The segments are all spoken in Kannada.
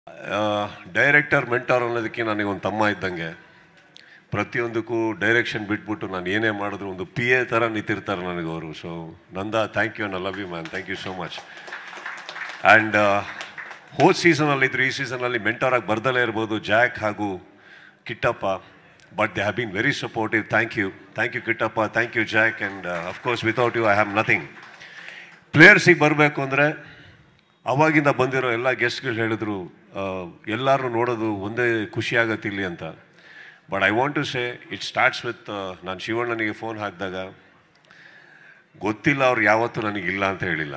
ಡೈರೆಕ್ಟರ್ ಮೆಂಟರ್ ಅನ್ನೋದಕ್ಕೆ ನನಗೆ ಒಂದು ತಮ್ಮ ಇದ್ದಂಗೆ ಪ್ರತಿಯೊಂದಕ್ಕೂ ಡೈರೆಕ್ಷನ್ ಬಿಟ್ಬಿಟ್ಟು ನಾನು ಏನೇ ಮಾಡಿದ್ರು ಒಂದು ಪಿ ಎ ಥರ ನಿಂತಿರ್ತಾರೆ ನನಗೆ ಅವರು ಸೊ ನಂದ thank you I love you man thank you so much and ಹೋದ ಸೀಸನಲ್ಲಿ ಇದ್ರು ಈ ಸೀಸನಲ್ಲಿ ಮೆಂಟರ್ ಆಗಿ ಬರ್ದಲೇ ಇರ್ಬೋದು ಜಾಕ್ ಹಾಗೂ Kittappa but they have been very supportive thank you thank you Kittappa thank you Jack and of course without you I have nothing ಪ್ಲೇಯರ್ಸಿಗೆ ಬರಬೇಕು ಅಂದರೆ ಅವಾಗಿಂದ ಬಂದಿರೋ ಎಲ್ಲ ಗೆಸ್ಟ್ಗಳು ಹೇಳಿದ್ರು ಎಲ್ಲರೂ ನೋಡೋದು ಒಂದೇ ಖುಷಿ ಆಗತ್ತೆ ಇಲ್ಲಿ ಅಂತ but I want to say it starts with ನಾನು ಶಿವಣ್ಣನಿಗೆ ಫೋನ್ ಹಾಕಿದಾಗ ಗೊತ್ತಿಲ್ಲ ಅವ್ರು ಯಾವತ್ತೂ ನನಗಿಲ್ಲ ಅಂತ ಹೇಳಿಲ್ಲ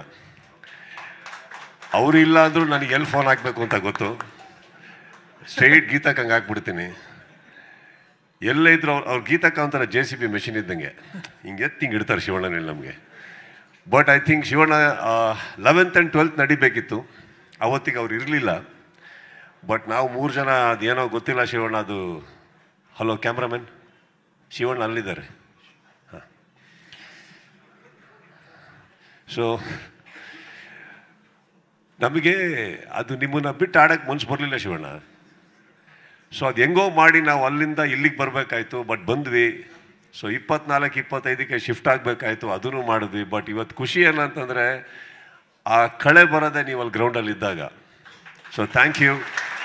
ಅವ್ರು ಇಲ್ಲ ಅಂದರೂ ನನಗೆ ಎಲ್ಲಿ ಫೋನ್ ಹಾಕಬೇಕು ಅಂತ ಗೊತ್ತು ಸ್ಟ್ರೈಟ್ ಗೀತಕ್ಕೆ ಹಂಗೆ ಹಾಕ್ಬಿಡ್ತೀನಿ ಎಲ್ಲೇ ಇದ್ರು ಅವ್ರು ಅವ್ರು ಗೀತಕ್ಕ ಒಂಥರ ಜೆ ಸಿ ಬಿ ಮೆಷಿನ್ ಇದ್ದಂಗೆ ಹಿಂಗೆ ಎತ್ತಿ ಹಿಂಗೆ ಇಡ್ತಾರೆ ಶಿವಣ್ಣನಲ್ಲಿ ನಮಗೆ but I think Shivanna eleventh and twelfth ನಡಿಬೇಕಿತ್ತು ಅವತ್ತಿಗೆ ಅವ್ರು ಇರಲಿಲ್ಲ ಬಟ್ ನಾವು ಮೂರು ಜನ ಅದೇನೋ ಗೊತ್ತಿಲ್ಲ ಶಿವಣ್ಣ ಅದು ಹಲೋ ಕ್ಯಾಮ್ರಾಮನ್ ಶಿವಣ್ಣ ಅಲ್ಲಿದ್ದಾರೆ ಹಾಂ ಸೊ ನಮಗೆ ಅದು ನಿಮ್ಮನ್ನು ಬಿಟ್ಟು ಆಡೋಕ್ಕೆ ಮನ್ಸು ಬರಲಿಲ್ಲ ಶಿವಣ್ಣ ಸೊ ಅದು ಹೆಂಗೋ ಮಾಡಿ ನಾವು ಅಲ್ಲಿಂದ ಇಲ್ಲಿಗೆ ಬರಬೇಕಾಯ್ತು ಬಟ್ ಬಂದ್ವಿ ಸೊ ಇಪ್ಪತ್ನಾಲ್ಕು ಇಪ್ಪತ್ತೈದಕ್ಕೆ ಶಿಫ್ಟ್ ಆಗಬೇಕಾಯ್ತು ಅದನ್ನು ಮಾಡಿದ್ವಿ ಬಟ್ ಇವತ್ತು ಖುಷಿ ಏನಂತಂದರೆ ಆ ಕಳೆ ಬರೋದೇ ನೀವು ಅಲ್ಲಿ ಗ್ರೌಂಡಲ್ಲಿ ಇದ್ದಾಗ ಸೊ ಥ್ಯಾಂಕ್ ಯು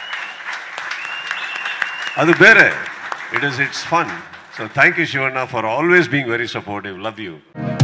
ಅದು ಬೇರೆ it is it's fun so thank you Shivanna for always being very supportive love you